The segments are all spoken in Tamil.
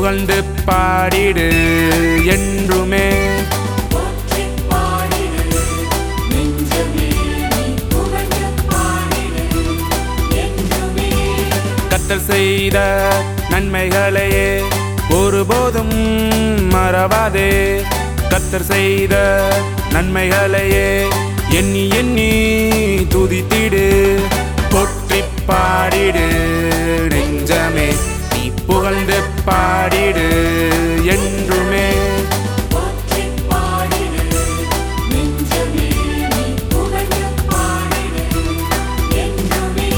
புகழ்ந்து பாடிடு என்றுமே போற்றிப் பாடிடு நெஞ்சமே நீ புகழ்ந்து பாடிடு என்றுமே கத்தர் செய்த நன்மைகளையே ஒருபோதும் மறவாதே கத்தர் செய்த நன்மைகளையே எண்ணி எண்ணி துதித்திடு போற்றி பாடிடு நெஞ்சமே நீ புகழ்ந்து பாடிடு என்றுமே போற்றிப் பாடிடு நெஞ்சமே நீ புகழ்ந்து பாடிடு என்றுமே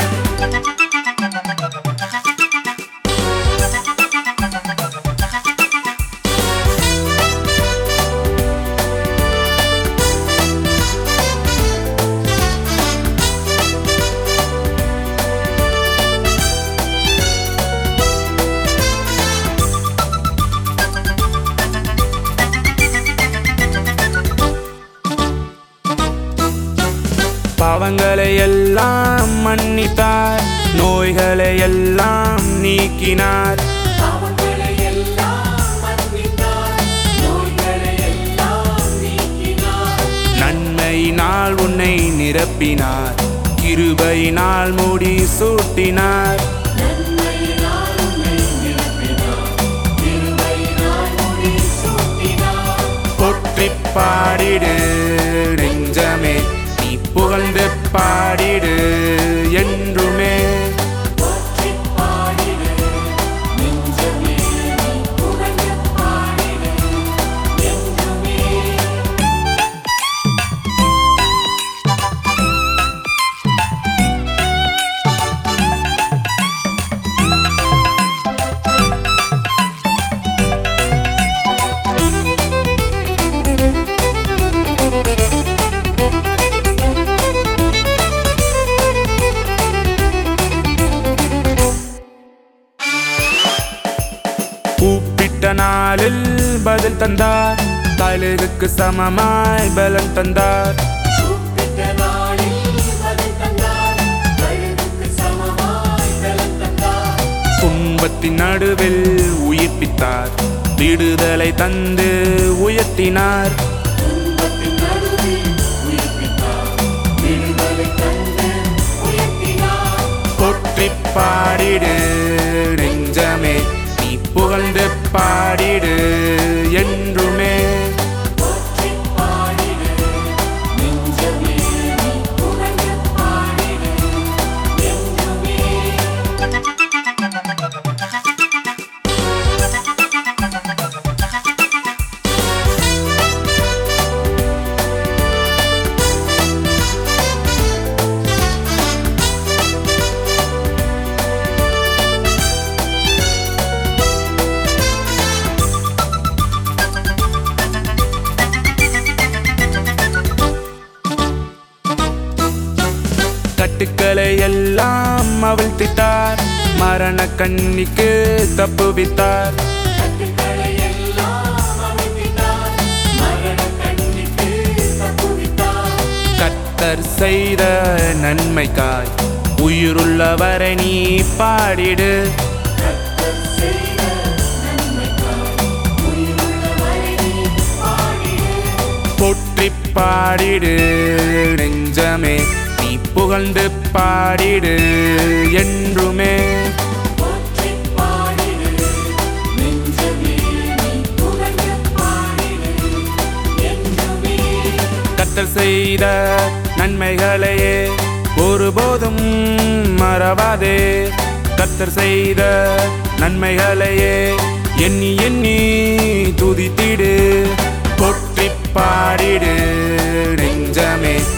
பாவங்களை எல்லாம் மன்னித்தார் நோய்களை எல்லாம் நீக்கினார் பாவங்களை எல்லாம் மன்னித்தார் நோய்களை எல்லாம் நீக்கினார் நன்மையினால் உன்னை நிரப்பினார் கிருபையினால் மூடி சூட்டினார் நன்மையினால் உன்னை நிரப்பினார் திருமையினால் முடி சூட்டினார் போற்றி பாடிடு நெஞ்சமே நீ புகழ்ந்து பாடிடு என்றுமே போற்றிப் பாடிடு நெஞ்சமே நீ புகழ்ந்து பாடிடு என்றுமே கூப்பிட்ட நாளில் பதில் தந்தார் கழுகுக்கு சமமாய் பலன் தந்தார் கூப்பிட்ட நாளில் பதில் தந்தார் கழுகுக்கு சமமாய் பலன் தந்தார் துன்பத்தின் நடுவில் உயிர்ப்பித்தார் விடுதலை தந்து உயர்த்தினார் துன்பத்தின் நடுவில் உயிர்ப்பித்தார் விடுதலை தந்து உயர்த்தினார் போற்றி பாடிடு நெஞ்சமே நீ புகழ்ந்து பாடிடு என்றுமே போற்றிப் பாடிடு நெஞ்சமே நீ புகழ்ந்து பாடிடு என்றுமே கட்டுக்களை எல்லாம் அவிழ்த்திட்டார் மரண கண்ணிக்கு தப்புவித்தார் கட்டுக்களை எல்லாம் அமைத்திட்டார் மரண கண்ணிக்கு தப்புவித்தார் கத்தர் செய்த நன்மைக்காய் உயிருள்ளவரை நீ பாடிடு கர்த்தர் செய்த நன்மைக்காய் உயிருள்ளவரை நீ பாடிடு போற்றி பாடிடு நெஞ்சமே நீ புகழ்ந்து பாடிடு என்றுமே போற்றிப் பாடிடு நெஞ்சமே நீ புகழ்ந்து பாடிடு என்றுமே கத்தர் செய்த நன்மைகளையே ஒருபோதும் மறவாதே கத்தர் செய்த நன்மைகளையே எண்ணி எண்ணி துதித்திடு போற்றி பாடிடு நெஞ்சமே